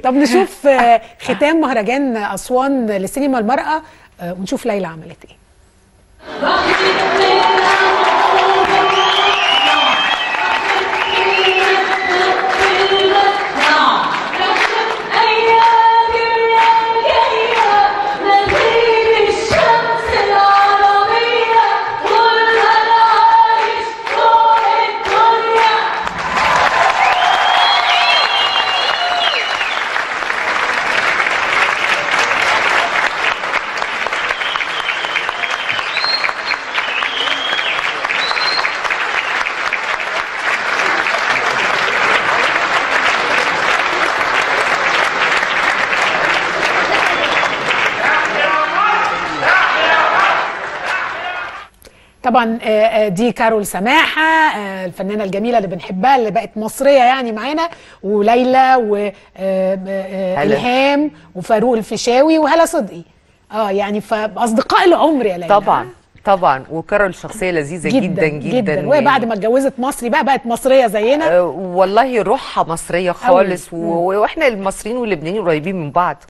طب نشوف آه، ختام مهرجان اسوان للسينما المراه آه، ونشوف ليلى عملت ايه طبعا آه، آه، دي كارول سماحه آه، الفنانه الجميله اللي بنحبها اللي بقت مصريه يعني معانا وليلى والهام وفاروق الفيشاوي وهلا صدقي اه يعني فاصدقاء العمر يا ليلى طبعا طبعا وكارول شخصيه لذيذه جدا جدا, جدا وهي بعد ما اتجوزت مصري بقى بقت مصريه زينا آه، والله روحها مصريه خالص و... واحنا المصريين واللبنانيين قريبين من بعض